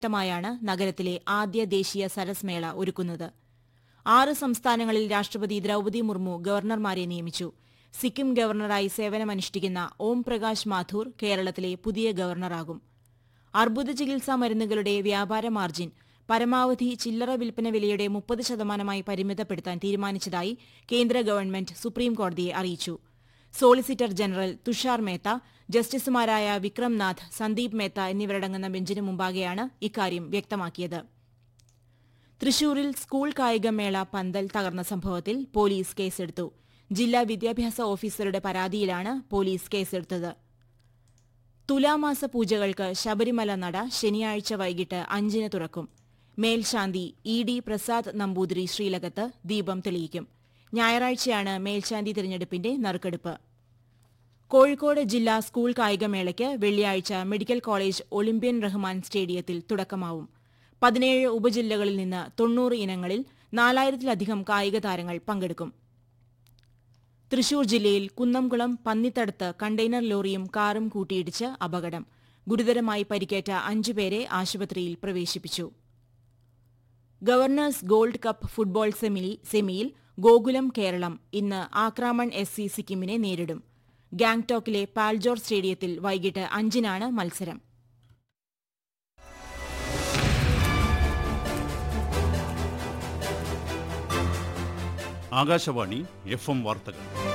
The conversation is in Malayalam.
ായാണ് നഗരത്തിലെ ആദ്യ ദേശീയ സരസ് മേള ഒരുക്കുന്നത് ആറ് സംസ്ഥാനങ്ങളിൽ രാഷ്ട്രപതി ദ്രൌപതി മുർമു ഗവർണർമാരെ നിയമിച്ചു സിക്കിം ഗവർണറായി സേവനമനുഷ്ഠിക്കുന്ന ഓം പ്രകാശ് മാഥൂർ കേരളത്തിലെ പുതിയ ഗവർണറാകും അർബുദ ചികിത്സാ മരുന്നുകളുടെ വ്യാപാര മാർജിൻ പരമാവധി ചില്ലറ വിൽപ്പന വിലയുടെ മുപ്പത് ശതമാനമായി പരിമിതപ്പെടുത്താൻ തീരുമാനിച്ചതായി കേന്ദ്ര ഗവൺമെന്റ് സുപ്രീംകോടതിയെ അറിയിച്ചു സോളിസിറ്റർ ജനറൽ തുഷാർ മേത്ത ജസ്റ്റിസുമാരായ വിക്രം നാഥ് സന്ദീപ് മേത്ത എന്നിവരടങ്ങുന്ന ബെഞ്ചിന് മുമ്പാകെയാണ് ഇക്കാര്യം വ്യക്തമാക്കിയത് തൃശൂരിൽ സ്കൂൾ കായികമേള പന്തൽ തകർന്ന സംഭവത്തിൽ പോലീസ് കേസെടുത്തു ജില്ലാ വിദ്യാഭ്യാസ ഓഫീസറുടെ പരാതിയിലാണ് പോലീസ് കേസെടുത്തത് തുലാമാസ പൂജകൾക്ക് ശബരിമല നട ശനിയാഴ്ച വൈകിട്ട് അഞ്ചിന് തുറക്കും മേൽശാന്തി ഇ ഡി പ്രസാദ് നമ്പൂതിരി ശ്രീലകത്ത് ദീപം തെളിയിക്കും ഞായറാഴ്ചയാണ് മേൽശാന്തി തിരഞ്ഞെടുപ്പിന്റെ നറുക്കെടുപ്പ് കോഴിക്കോട് ജില്ലാ സ്കൂൾ കായികമേളയ്ക്ക് വെള്ളിയാഴ്ച മെഡിക്കൽ കോളേജ് ഒളിമ്പ്യൻ റഹ്മാൻ സ്റ്റേഡിയത്തിൽ തുടക്കമാവും പതിനേഴ് ഉപജില്ലകളിൽ നിന്ന് തൊണ്ണൂറ് ഇനങ്ങളിൽ നാലായിരത്തിലധികം കായിക താരങ്ങൾ പങ്കെടുക്കും തൃശൂർ ജില്ലയിൽ കുന്നംകുളം പന്നിത്തടത്ത് കണ്ടെയ്നർ ലോറിയും കാറും കൂട്ടിയിടിച്ച് അപകടം ഗുരുതരമായി പരിക്കേറ്റ അഞ്ചുപേരെ ആശുപത്രിയിൽ പ്രവേശിപ്പിച്ചു governor's gold cup football semi- സെമിയിൽ ഗോകുലം കേരളം ഇന്ന് ആക്രാമൺ എസ് സി സിക്കിമിനെ നേരിടും ഗാങ്ടോക്കിലെ പാൽജോർ സ്റ്റേഡിയത്തിൽ വൈകിട്ട് അഞ്ചിനാണ് മത്സരം ആകാശവാണി എഫ് എം വാർത്തകൾ